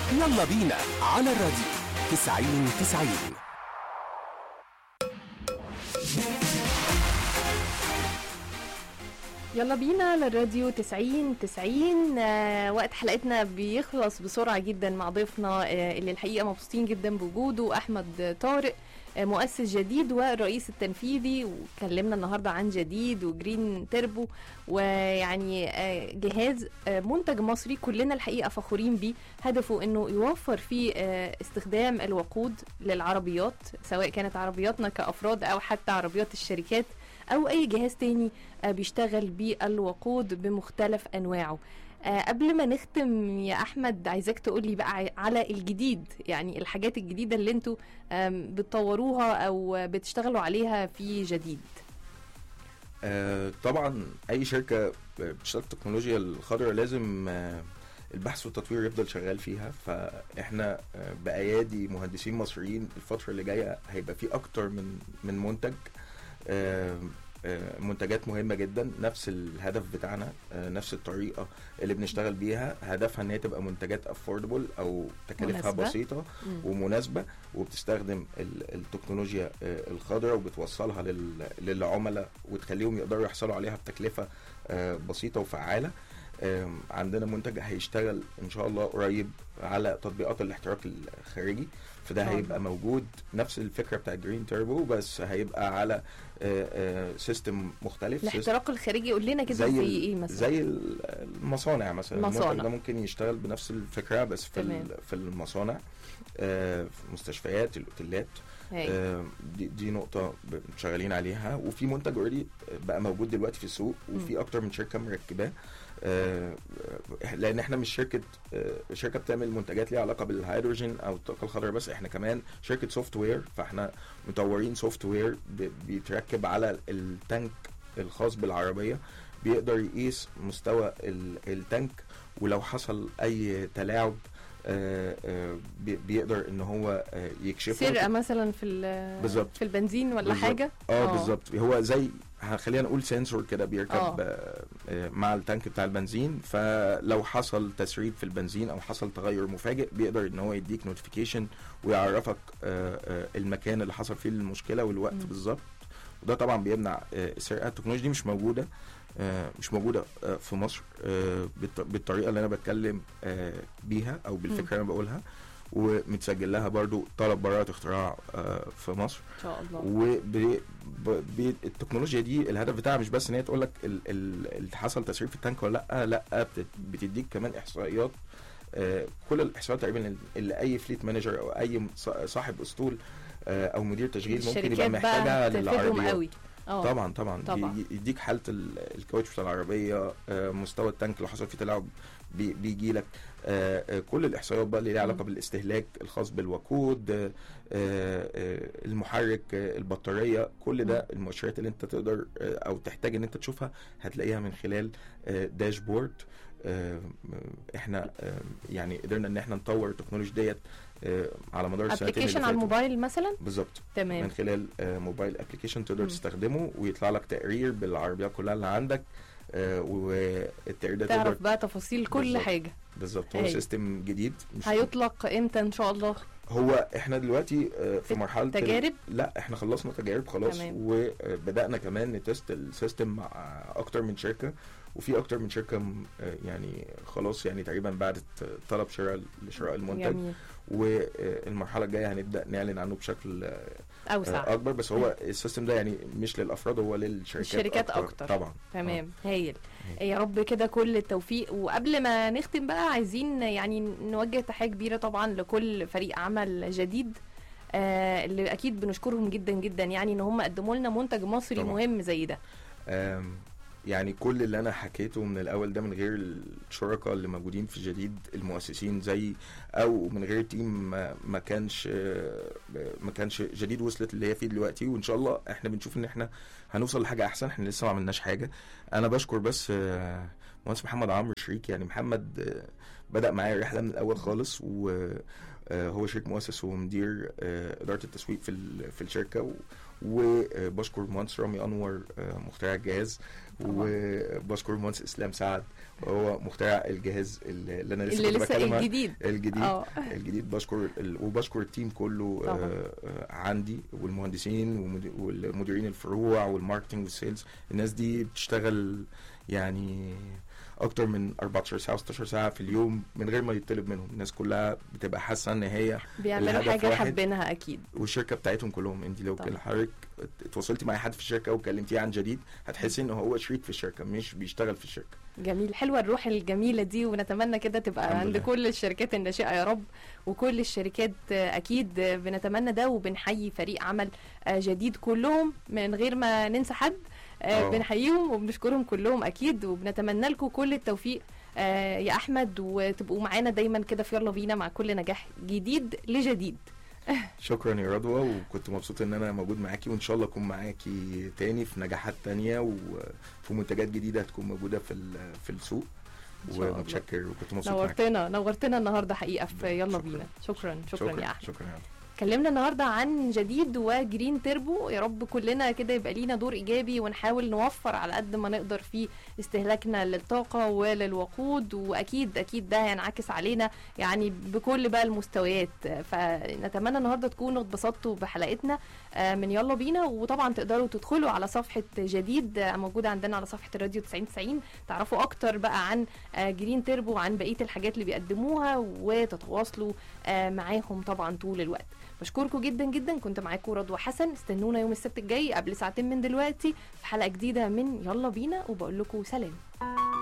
يلا بينا على الراديو 90 90 يلا بينا للراديو 90 90 آه وقت حلقتنا بيخلص بسرعة جدا مع ضيفنا آه اللي الحقيقة مبسوطين جدا بوجوده أحمد طارق آه مؤسس جديد والرئيس التنفيذي وكلمنا النهاردة عن جديد وجرين تربو ويعني آه جهاز آه منتج مصري كلنا الحقيقة فخورين بيه هدفه انه يوفر فيه آه استخدام الوقود للعربيات سواء كانت عربياتنا كأفراد أو حتى عربيات الشركات او اي جهاز تاني آه، بيشتغل بالوقود بمختلف انواعه آه، قبل ما نختم يا احمد عايزاك تقولي بقى ع- على الجديد يعني الحاجات الجديده اللي انتوا آم، بتطوروها او بتشتغلوا عليها في جديد آه، طبعا اي شركه بتشتغل في التكنولوجيا الخضراء لازم آه، البحث والتطوير يفضل شغال فيها فاحنا آه، بايادي مهندسين مصريين الفتره اللي جايه هيبقى في اكتر من من منتج آه، آه، منتجات مهمه جدا نفس الهدف بتاعنا آه، نفس الطريقه اللي بنشتغل بيها هدفها ان هي تبقى منتجات افوردبل او تكاليفها مناسبة. بسيطه مم. ومناسبه وبتستخدم ال- التكنولوجيا آه، الخضراء وبتوصلها لل- للعملاء وتخليهم يقدروا يحصلوا عليها بتكلفه آه، بسيطه وفعاله آم، عندنا منتج هيشتغل ان شاء الله قريب على تطبيقات الاحتراق الخارجي فده شاء هيبقى الله. موجود نفس الفكره بتاع جرين تيربو بس هيبقى على سيستم مختلف سيستم الاحتراق الخارجي قول لنا كده زي, ال- ايه مثلا زي ال- المصانع مثلا مصانع. المنتج ده ممكن يشتغل بنفس الفكره بس في تمام. ال- في المصانع آه، في المستشفيات الاوتيلات هاي. آه، دي, دي نقطة ب- شغالين عليها وفي منتج اوريدي بقى موجود دلوقتي في السوق وفي أكتر من شركة مركباه آه، آه، لأن احنا مش شركة آه، شركة بتعمل منتجات ليها علاقة بالهيدروجين أو الطاقة الخضراء بس احنا كمان شركة سوفت وير فاحنا مطورين سوفت وير ب- بيتركب على التانك الخاص بالعربية بيقدر يقيس مستوى ال- التانك ولو حصل أي تلاعب آه، آه، بي- بيقدر ان هو آه، يكشفه سرقه مثلا في ال- بالظبط. في البنزين ولا بالظبط. حاجه اه بالظبط هو زي خلينا نقول سنسور كده بيركب آه. آه. آه مع التانك بتاع البنزين فلو حصل تسريب في البنزين او حصل تغير مفاجئ بيقدر ان هو يديك نوتيفيكيشن ويعرفك آه آه المكان اللي حصل فيه المشكله والوقت مم. بالظبط وده طبعا بيمنع آه السرقه التكنولوجيا دي مش موجوده آه مش موجوده آه في مصر آه بالط- بالطريقه اللي انا بتكلم آه بيها او بالفكره اللي انا بقولها ومتسجل لها برضو طلب براءة اختراع آه في مصر ان شاء الله والتكنولوجيا دي الهدف بتاعها مش بس ان هي تقول لك ال- ال- اللي حصل تسريب في التانك ولا لا لا بت- بتديك كمان احصائيات آه، كل الاحصائيات تقريبا اللي اي فليت مانجر او اي ص- صاحب اسطول آه، او مدير تشغيل ممكن يبقى الشركات محتاجها بقى تفيدهم للعربيات قوي اه طبعا طبعا, طبعاً. بي- يديك حاله ال- الكاوتش بتاع العربيه آه، مستوى التانك لو حصل فيه تلاعب بي- بيجي لك آه، آه، كل الاحصائيات بقى اللي ليها علاقه مم. بالاستهلاك الخاص بالوقود آه، آه، آه، المحرك آه، البطاريه كل ده المؤشرات اللي انت تقدر آه، او تحتاج ان انت تشوفها هتلاقيها من خلال آه، داشبورد آه، احنا آه، يعني قدرنا ان احنا نطور التكنولوجيا ديت آه، على مدار السنتين اللي ابلكيشن على فاتوا. الموبايل مثلا بالظبط تمام من خلال آه، موبايل ابلكيشن تقدر مم. تستخدمه ويطلع لك تقرير بالعربيات كلها اللي عندك آه، والتقرير ده تعرف تقدر بقى تفاصيل كل بالظبط. حاجه بالظبط هو هاي. سيستم جديد مش هيطلق امتى ان شاء الله هو احنا دلوقتي آه، في مرحله ال- تجارب لا احنا خلصنا تجارب خلاص تمام. وبدانا كمان نتست السيستم مع اكتر من شركه وفي اكتر من شركه م- آه، يعني خلاص يعني تقريبا بعدت طلب شراء لشراء المنتج جميل والمرحله الجايه هنبدا نعلن عنه بشكل آه، اوسع اكبر بس هو السيستم ده يعني مش للافراد هو للشركات الشركات أكتر. طبعا تمام هايل يا رب كده كل التوفيق وقبل ما نختم بقى عايزين يعني نوجه تحية كبيرة طبعا لكل فريق عمل جديد آه اللي اكيد بنشكرهم جدا جدا يعني ان هم قدموا لنا منتج مصري طبعاً. مهم زي ده آم، يعني كل اللي انا حكيته من الاول ده من غير الشركاء اللي موجودين في جديد المؤسسين زي او من غير تيم ما, ما كانش آه، ما كانش جديد وصلت اللي هي فيه دلوقتي وان شاء الله احنا بنشوف ان احنا هنوصل لحاجه احسن احنا لسه ما عملناش حاجه انا بشكر بس آه، مهندس محمد عمرو شريك يعني محمد آه، بدا معايا الرحله من الاول خالص و آه، هو شريك مؤسس ومدير آه، اداره التسويق في ال- في الشركه و- وبشكر مهندس رامي انور آه، مخترع الجهاز طبعاً. وبشكر مهندس اسلام سعد وهو مخترع الجهاز اللي اللي انا لسه اللي كنت لسه بتكلم عنه. الجديد الجديد اه الجديد بشكر ال... وبشكر التيم كله طبعاً. آه آه عندي والمهندسين ومد- والمديرين الفروع والماركتنج والسيلز الناس دي بتشتغل يعني اكتر من 14 ساعه و16 ساعه في اليوم من غير ما يطلب منهم الناس كلها بتبقى حاسه ان هي بيعملوا الهدف حاجه واحد. حابينها اكيد والشركه بتاعتهم كلهم انت لو طبعا. كل حضرتك اتواصلتي مع حد في الشركه وكلمتيه عن جديد هتحسي ان هو شريك في الشركه مش بيشتغل في الشركه جميل حلوه الروح الجميله دي ونتمنى كده تبقى الحمد عند لله. كل الشركات الناشئه يا رب وكل الشركات آه، اكيد آه، بنتمنى ده وبنحيي فريق عمل آه، جديد كلهم من غير ما ننسى حد آه، آه. بنحييهم وبنشكرهم كلهم اكيد وبنتمنى لكم كل التوفيق آه، يا احمد وتبقوا معانا دايما كده في يلا بينا مع كل نجاح جديد لجديد شكرا يا رضوى وكنت مبسوط ان انا موجود معاكي وان شاء الله اكون معاكي تاني في نجاحات تانية وفي منتجات جديدة هتكون موجودة في ال- في السوق إن شاء الله. ومتشكر وكنت مبسوط معاكي نورتنا نورتنا النهارده حقيقه في يلا شكراً. بينا شكرا شكرا, يا احمد شكرا يا رضوى. اتكلمنا النهارده عن جديد وجرين تربو يا رب كلنا كده يبقى لينا دور ايجابي ونحاول نوفر على قد ما نقدر في استهلاكنا للطاقه وللوقود واكيد اكيد ده هينعكس علينا يعني بكل بقى المستويات فنتمنى النهارده تكونوا اتبسطتوا بحلقتنا آه، من يلا بينا وطبعا تقدروا تدخلوا على صفحه جديد آه، موجوده عندنا على صفحه الراديو 9090 تعرفوا اكتر بقى عن آه، جرين تربو وعن بقيه الحاجات اللي بيقدموها وتتواصلوا آه، معاهم طبعا طول الوقت بشكركم جدا جدا كنت معاكم رضوى حسن استنونا يوم السبت الجاي قبل ساعتين من دلوقتي في حلقه جديده من يلا بينا وبقول لكم سلام